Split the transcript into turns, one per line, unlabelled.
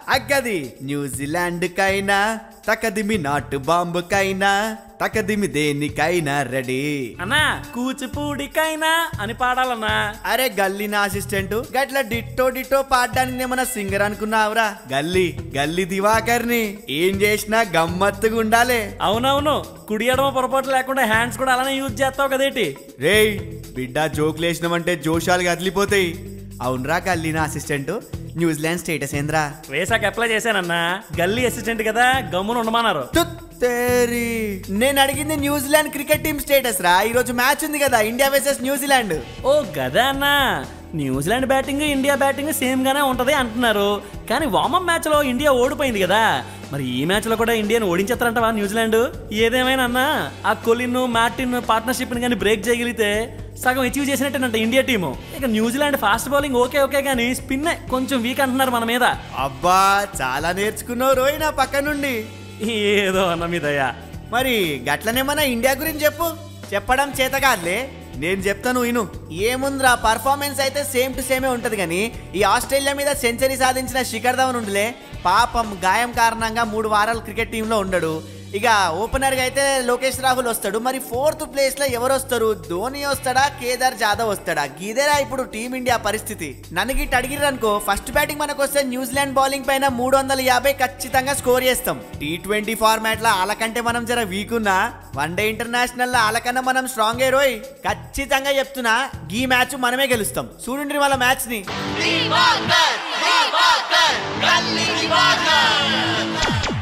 అగ్గది New Zealand కైనా తకదిమి నాటు బాంబుకైనా తకదిమి దేనికైనా రెడీ
అన్నా కూచిపూడికైనా అని పాడాలన్నా
అరే గల్లీ నా అసిస్టెంట్ గట్ల డిట్టో డిట్టో పాడడానికి ఏమన్నా సింగర్ అనుకున్నావురా గల్లీ గల్లీ దివాకర్ని ఏం చేసినా గమ్మత్తుగా ఉండాలి
అవునవును కుడి ఎడమ పొరపాటు లేకుండా హ్యాండ్స్ కూడా అలానే యూజ్ చేస్తావు కదేటి
రేయ్ బిడ్డ జోకులు వేసినామంటే జోషాలు కదిలిపోతాయి అవునరా గల్లీ నా అసిస్టెంట్ న్యూజిలాండ్ స్టేటస్ ఏంద్రా
వేసాక అప్లై చేశానన్నా గల్లీ అసిస్టెంట్ కదా గమ్మున ఉండమన్నారు
తుత్తేరి నేను అడిగింది న్యూజిలాండ్ క్రికెట్ టీం స్టేటస్ రా ఈ రోజు మ్యాచ్ ఉంది కదా ఇండియా వర్సెస్ న్యూజిలాండ్
ఓ గదా అన్నా New Zealand batting India batting same గానే ఉంటది అంటున్నారు కానీ వార్మప్ మ్యాచ్ లో ఇండియా ఓడిపోయింది కదా మరి ఈ మ్యాచ్ లో కూడా ఇండియాని ఓడించేస్తారంటవా న్యూజిలాండ్ ఏదేమైనా అన్నా ఆ కొలిన్ మార్టిన్ పార్ట్నర్షిప్ ని కానీ బ్రేక్ చేయగలిగితే సగం అచీవ్ చేసినట్టేనంట ఇండియా టీము ఇక New Zealand fast bowling okay okay కానీ స్పిన్ కొంచెం వీక్ అంటున్నారు మన మీద
అబ్బా చాలా నేర్చుకున్నావు రోయ్ నా పక్క నుండి
ఏదో అన్న మీదయ్యా
మరి గట్లనేమన్నా ఇండియా గురించి చెప్పు చెప్పడం చేత కాదులే నేను చెప్తాను ఇను ఏముందిరా పర్ఫార్మెన్స్ అయితే సేమ్ టు సేమే ఉంటది కానీ ఈ ఆస్ట్రేలియా మీద సెంచరీ సాధించిన శిఖర్ ధవన్ ఉండులే పాపం గాయం కారణంగా మూడు వారాలు క్రికెట్ టీంలో ఉండడు ఇక ఓపెనర్ గా అయితే లోకేష్ రాహుల్ వస్తాడు మరి ఫోర్త్ ప్లేస్ లో ఎవరు వస్తారు ధోని వస్తాడా కేదార్ జాదవ్ వస్తాడా ఇదేరా ఇప్పుడు టీమిండియా పరిస్థితి నన్ను గిట్ అడిగిర్రు అనుకో ఫస్ట్ బ్యాటింగ్ మనకు వస్తే న్యూజిలాండ్ బౌలింగ్ పైన మూడు వందల యాభై ఖచ్చితంగా స్కోర్ చేస్తాం టీ ట్వంటీ ఫార్మాట్ లో వాళ్ళకంటే మనం జర వీక్ ఉన్నా వన్ డే ఇంటర్నేషనల్ లో వాళ్ళకన్నా మనం స్ట్రాంగ్ రోయ్ ఖచ్చితంగా చెప్తున్నా ఈ మ్యాచ్ మనమే గెలుస్తాం చూడండి వాళ్ళ మ్యాచ్ ని
Divagar, Divagar, Gully Divagar.